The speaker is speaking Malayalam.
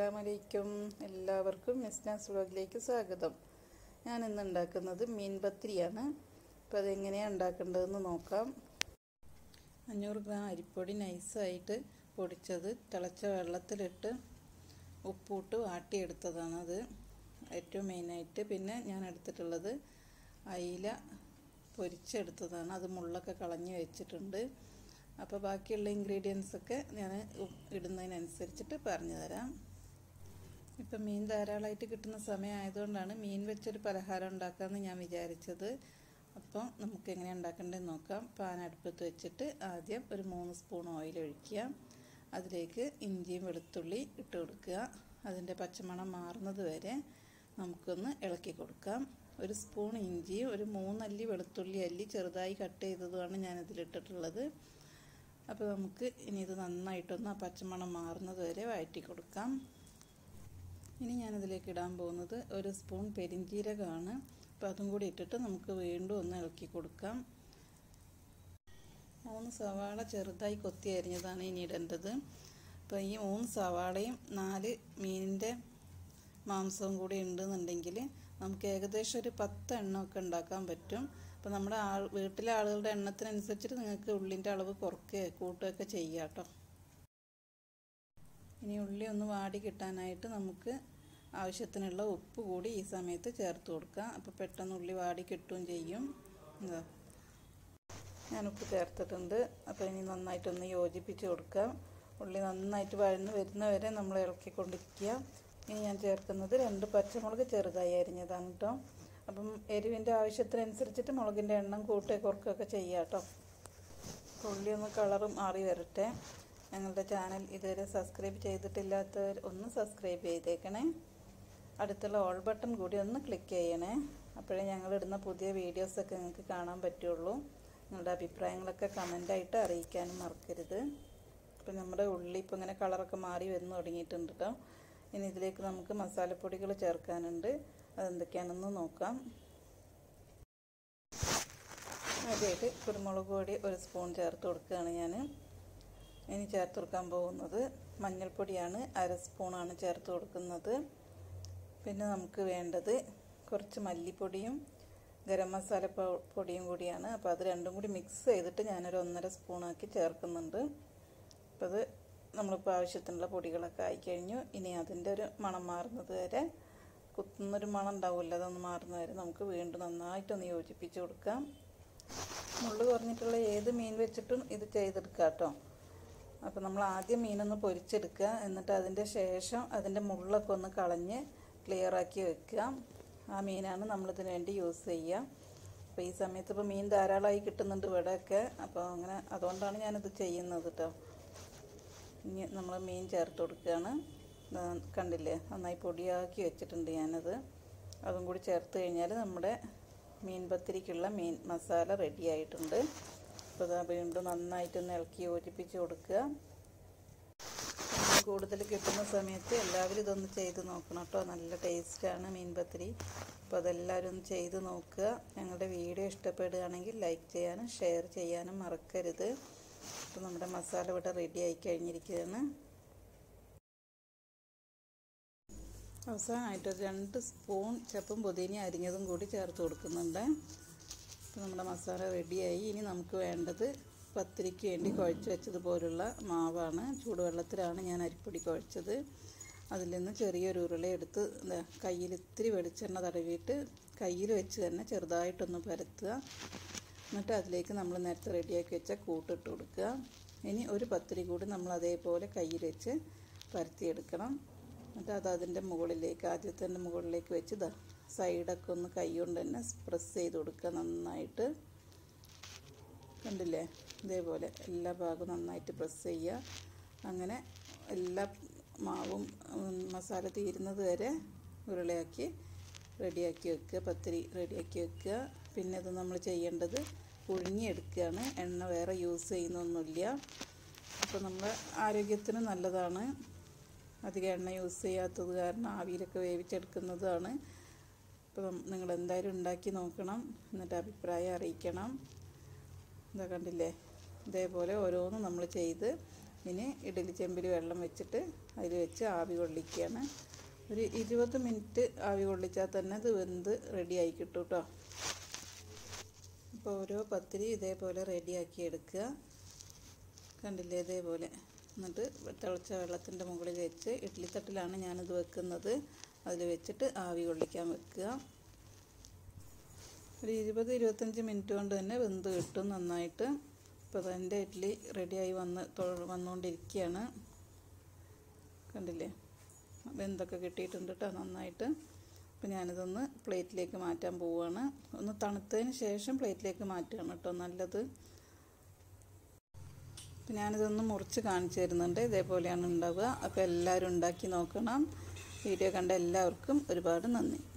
അസ്സലാമലൈക്കും എല്ലാവർക്കും മിസ്നാസ് വ്ളോഗിലേക്ക് സ്വാഗതം ഞാൻ ഇന്ന് ഉണ്ടാക്കുന്നത് മീൻ പത്തിരിയാണ് അപ്പോൾ അതെങ്ങനെയാണ് ഉണ്ടാക്കേണ്ടതെന്ന് നോക്കാം അഞ്ഞൂറ് ഗ്രാം അരിപ്പൊടി നൈസായിട്ട് പൊടിച്ചത് തിളച്ച വെള്ളത്തിലിട്ട് ഉപ്പിട്ട് വാട്ടിയെടുത്തതാണത് ഏറ്റവും മെയിനായിട്ട് പിന്നെ ഞാൻ എടുത്തിട്ടുള്ളത് അയില പൊരിച്ചെടുത്തതാണ് അത് മുള്ളൊക്കെ കളഞ്ഞ് വെച്ചിട്ടുണ്ട് അപ്പോൾ ബാക്കിയുള്ള ഇൻഗ്രീഡിയൻസ് ഒക്കെ ഞാൻ ഇടുന്നതിനനുസരിച്ചിട്ട് പറഞ്ഞു തരാം ഇപ്പം മീൻ ധാരാളമായിട്ട് കിട്ടുന്ന സമയമായതുകൊണ്ടാണ് മീൻ വെച്ചൊരു പലഹാരം ഉണ്ടാക്കാമെന്ന് ഞാൻ വിചാരിച്ചത് അപ്പം നമുക്ക് എങ്ങനെ ഉണ്ടാക്കേണ്ടതെന്ന് നോക്കാം പാൻ അടുപ്പത്ത് വെച്ചിട്ട് ആദ്യം ഒരു മൂന്ന് സ്പൂൺ ഓയിൽ ഒഴിക്കുക അതിലേക്ക് ഇഞ്ചിയും വെളുത്തുള്ളി ഇട്ട് കൊടുക്കുക അതിൻ്റെ പച്ചമണം മാറുന്നത് വരെ നമുക്കൊന്ന് ഇളക്കി കൊടുക്കാം ഒരു സ്പൂൺ ഇഞ്ചിയും ഒരു മൂന്നല്ലി വെളുത്തുള്ളി അല്ലി ചെറുതായി കട്ട് ചെയ്തതുമാണ് ഞാനിതിലിട്ടിട്ടുള്ളത് അപ്പോൾ നമുക്ക് ഇനി ഇത് നന്നായിട്ടൊന്ന് ആ പച്ചമണം മാറുന്നത് വരെ വഴറ്റി കൊടുക്കാം ഇനി ഞാനിതിലേക്ക് ഇടാൻ പോകുന്നത് ഒരു സ്പൂൺ പെരിഞ്ചീരകമാണ് അപ്പോൾ അതും കൂടി ഇട്ടിട്ട് നമുക്ക് വീണ്ടും ഒന്ന് ഇളക്കി കൊടുക്കാം മൂന്ന് സവാള ചെറുതായി കൊത്തി അരിഞ്ഞതാണ് ഇനി ഇടേണ്ടത് അപ്പോൾ ഈ മൂന്ന് സവാളയും നാല് മീനിൻ്റെ മാംസവും കൂടി ഉണ്ടെന്നുണ്ടെങ്കിൽ നമുക്ക് ഏകദേശം ഒരു പത്ത് എണ്ണമൊക്കെ ഉണ്ടാക്കാൻ പറ്റും അപ്പോൾ നമ്മുടെ ആൾ വീട്ടിലെ ആളുകളുടെ എണ്ണത്തിനനുസരിച്ചിട്ട് നിങ്ങൾക്ക് ഉള്ളിൻ്റെ അളവ് കുറയ്ക്കുകയോ കൂട്ടുകയൊക്കെ ചെയ്യാം കേട്ടോ ഇനി ഉള്ളി ഒന്ന് വാടി കിട്ടാനായിട്ട് നമുക്ക് ആവശ്യത്തിനുള്ള ഉപ്പ് കൂടി ഈ സമയത്ത് ചേർത്ത് കൊടുക്കാം അപ്പോൾ പെട്ടെന്ന് ഉള്ളി വാടി കിട്ടുകയും ചെയ്യും ഇതാ ഞാൻ ഉപ്പ് ചേർത്തിട്ടുണ്ട് അപ്പോൾ ഇനി നന്നായിട്ടൊന്ന് യോജിപ്പിച്ച് കൊടുക്കാം ഉള്ളി നന്നായിട്ട് വഴന്ന് വരുന്നവരെ നമ്മൾ ഇളക്കിക്കൊണ്ടിരിക്കുക ഇനി ഞാൻ ചേർക്കുന്നത് രണ്ട് പച്ചമുളക് ചെറുതായി അരിഞ്ഞതാണ് കേട്ടോ അപ്പം എരിവിൻ്റെ ആവശ്യത്തിനനുസരിച്ചിട്ട് മുളകിൻ്റെ എണ്ണം കൂട്ടുക കുറക്കുകയൊക്കെ ചെയ്യാം കേട്ടോ ഉള്ളി ഒന്ന് കളറ് മാറി വരട്ടെ ഞങ്ങളുടെ ചാനൽ ഇതുവരെ സബ്സ്ക്രൈബ് ചെയ്തിട്ടില്ലാത്തവർ ഒന്ന് സബ്സ്ക്രൈബ് ചെയ്തേക്കണേ അടുത്തുള്ള ഓൾ ബട്ടൺ കൂടി ഒന്ന് ക്ലിക്ക് ചെയ്യണേ അപ്പോഴേ ഞങ്ങളിടുന്ന പുതിയ വീഡിയോസൊക്കെ നിങ്ങൾക്ക് കാണാൻ പറ്റുള്ളൂ നിങ്ങളുടെ അഭിപ്രായങ്ങളൊക്കെ കമൻ്റായിട്ട് അറിയിക്കാനും മറക്കരുത് അപ്പം നമ്മുടെ ഉള്ളി ഇപ്പോൾ ഇങ്ങനെ കളറൊക്കെ മാറി വന്ന് തുടങ്ങിയിട്ടുണ്ട് കേട്ടോ ഇനി ഇതിലേക്ക് നമുക്ക് മസാലപ്പൊടികൾ ചേർക്കാനുണ്ട് അതെന്തൊക്കെയാണെന്ന് നോക്കാം ആദ്യമായിട്ട് കുരുമുളക് പൊടി ഒരു സ്പൂൺ ചേർത്ത് കൊടുക്കുകയാണ് ഞാൻ ഇനി ചേർത്ത് കൊടുക്കാൻ പോകുന്നത് മഞ്ഞൾപ്പൊടിയാണ് അര സ്പൂണാണ് ചേർത്ത് കൊടുക്കുന്നത് പിന്നെ നമുക്ക് വേണ്ടത് കുറച്ച് മല്ലിപ്പൊടിയും ഗരം മസാല പൊടിയും കൂടിയാണ് അപ്പോൾ അത് രണ്ടും കൂടി മിക്സ് ചെയ്തിട്ട് ഞാനൊരു ഒന്നര സ്പൂണാക്കി ചേർക്കുന്നുണ്ട് അപ്പോൾ അത് നമ്മളിപ്പോൾ ആവശ്യത്തിനുള്ള പൊടികളൊക്കെ ആയിക്കഴിഞ്ഞു ഇനി അതിൻ്റെ ഒരു മണം മാറുന്നത് വരെ കുത്തുന്നൊരു മണം ഉണ്ടാവില്ല അതൊന്ന് മാറുന്നത് വരെ നമുക്ക് വീണ്ടും നന്നായിട്ടൊന്ന് യോജിപ്പിച്ച് കൊടുക്കാം മുള്ളു കുറഞ്ഞിട്ടുള്ള ഏത് മീൻ വെച്ചിട്ടും ഇത് ചെയ്തെടുക്കാം കേട്ടോ അപ്പോൾ നമ്മൾ ആദ്യം മീനൊന്ന് പൊരിച്ചെടുക്കുക എന്നിട്ട് അതിൻ്റെ ശേഷം അതിൻ്റെ മുള്ളൊക്കെ ഒന്ന് കളഞ്ഞ് ക്ലിയറാക്കി വെക്കുക ആ മീനാണ് നമ്മളിതിന് വേണ്ടി യൂസ് ചെയ്യുക അപ്പോൾ ഈ സമയത്ത് ഇപ്പോൾ മീൻ ധാരാളമായി കിട്ടുന്നുണ്ട് ഇവിടെയൊക്കെ അപ്പോൾ അങ്ങനെ അതുകൊണ്ടാണ് ഞാനിത് ചെയ്യുന്നത് കേട്ടോ ഇനി നമ്മൾ മീൻ ചേർത്ത് കൊടുക്കുകയാണ് കണ്ടില്ലേ നന്നായി പൊടിയാക്കി വെച്ചിട്ടുണ്ട് ഞാനത് അതും കൂടി ചേർത്ത് കഴിഞ്ഞാൽ നമ്മുടെ മീൻ പത്തിരിക്കുള്ള മീൻ മസാല റെഡി ആയിട്ടുണ്ട് അപ്പോൾ അത് വീണ്ടും നന്നായിട്ടൊന്ന് ഇളക്കി യോജിപ്പിച്ച് കൊടുക്കുക കൂടുതൽ കിട്ടുന്ന സമയത്ത് എല്ലാവരും ഇതൊന്ന് ചെയ്ത് നോക്കണം കേട്ടോ നല്ല ടേസ്റ്റാണ് മീൻ പത്തിരി അപ്പോൾ അതെല്ലാവരും ഒന്ന് ചെയ്ത് നോക്കുക ഞങ്ങളുടെ വീഡിയോ ഇഷ്ടപ്പെടുകയാണെങ്കിൽ ലൈക്ക് ചെയ്യാനും ഷെയർ ചെയ്യാനും മറക്കരുത് അപ്പോൾ നമ്മുടെ മസാല ഇവിടെ റെഡി ആയി കഴിഞ്ഞിരിക്കുകയാണ് അവസാനമായിട്ട് രണ്ട് സ്പൂൺ ചപ്പും പുതിന അരിഞ്ഞതും കൂടി ചേർത്ത് കൊടുക്കുന്നുണ്ട് അപ്പോൾ നമ്മുടെ മസാല റെഡിയായി ഇനി നമുക്ക് വേണ്ടത് പത്തിരിക്ക് വേണ്ടി കുഴച്ച് വെച്ചതുപോലുള്ള മാവാണ് ചൂടുവെള്ളത്തിലാണ് ഞാൻ അരിപ്പൊടി കുഴച്ചത് അതിൽ നിന്ന് ചെറിയൊരു ഉരുള എടുത്ത് കയ്യിൽ ഇത്തിരി വെളിച്ചെണ്ണ തടവിയിട്ട് കയ്യിൽ വെച്ച് തന്നെ ചെറുതായിട്ടൊന്ന് പരത്തുക എന്നിട്ട് അതിലേക്ക് നമ്മൾ നേരത്തെ റെഡിയാക്കി വെച്ച കൂട്ടിട്ട് കൊടുക്കുക ഇനി ഒരു പത്തിരി കൂടി നമ്മൾ അതേപോലെ കയ്യിൽ വെച്ച് പരത്തിയെടുക്കണം എന്നിട്ട് അത് അതിൻ്റെ മുകളിലേക്ക് ആദ്യത്തെ മുകളിലേക്ക് വെച്ച് ഇതാ സൈഡൊക്കെ ഒന്ന് കൈ കൊണ്ട് തന്നെ പ്രസ് ചെയ്ത് കൊടുക്കുക നന്നായിട്ട് കണ്ടില്ലേ ഇതേപോലെ എല്ലാ ഭാഗവും നന്നായിട്ട് പ്രസ് ചെയ്യുക അങ്ങനെ എല്ലാ മാവും മസാല തീരുന്നത് വരെ ഉരുളയാക്കി റെഡിയാക്കി വെക്കുക പത്തിരി റെഡിയാക്കി വെക്കുക പിന്നെ ഇത് നമ്മൾ ചെയ്യേണ്ടത് പുഴുങ്ങിയെടുക്കുകയാണ് എണ്ണ വേറെ യൂസ് ചെയ്യുന്നൊന്നുമില്ല അപ്പോൾ നമ്മുടെ ആരോഗ്യത്തിന് നല്ലതാണ് അധികം എണ്ണ യൂസ് ചെയ്യാത്തത് കാരണം ആവിയിലൊക്കെ വേവിച്ചെടുക്കുന്നതാണ് അപ്പോൾ നിങ്ങൾ എന്തായാലും ഉണ്ടാക്കി നോക്കണം എന്നിട്ട് അഭിപ്രായം അറിയിക്കണം ഇതാ കണ്ടില്ലേ ഇതേപോലെ ഓരോന്നും നമ്മൾ ചെയ്ത് ഇനി ഇഡലി ചെമ്പിൽ വെള്ളം വെച്ചിട്ട് അതിൽ വെച്ച് ആവി കൊള്ളിക്കുകയാണ് ഒരു ഇരുപത് മിനിറ്റ് ആവി കൊള്ളിച്ചാൽ തന്നെ അത് വെന്ത് റെഡിയായി കിട്ടും കേട്ടോ അപ്പോൾ ഓരോ പത്തിരി ഇതേപോലെ റെഡിയാക്കി എടുക്കുക കണ്ടില്ലേ ഇതേപോലെ എന്നിട്ട് തിളച്ച വെള്ളത്തിൻ്റെ മുകളിൽ വെച്ച് ഇഡ്ഡലി തട്ടിലാണ് ഞാനിത് വെക്കുന്നത് അതിൽ വെച്ചിട്ട് ആവി കൊള്ളിക്കാൻ വെക്കുക ഒരു ഇരുപത് ഇരുപത്തഞ്ച് മിനിറ്റ് കൊണ്ട് തന്നെ വെന്ത് കിട്ടും നന്നായിട്ട് ഇപ്പോൾ എൻ്റെ ഇഡ്ഡലി റെഡിയായി വന്ന് വന്നുകൊണ്ടിരിക്കുകയാണ് കണ്ടില്ലേ വെന്തൊക്കെ കിട്ടിയിട്ടുണ്ട് കേട്ടോ നന്നായിട്ട് അപ്പോൾ ഞാനിതൊന്ന് പ്ലേറ്റിലേക്ക് മാറ്റാൻ പോവുകയാണ് ഒന്ന് തണുത്തതിന് ശേഷം പ്ലേറ്റിലേക്ക് മാറ്റുകയാണ് കേട്ടോ നല്ലത് അപ്പോൾ ഞാനിതൊന്ന് മുറിച്ച് കാണിച്ചു തരുന്നുണ്ട് ഇതേപോലെയാണ് ഉണ്ടാവുക അപ്പോൾ എല്ലാവരും ഉണ്ടാക്കി നോക്കണം വീഡിയോ കണ്ട എല്ലാവർക്കും ഒരുപാട് നന്ദി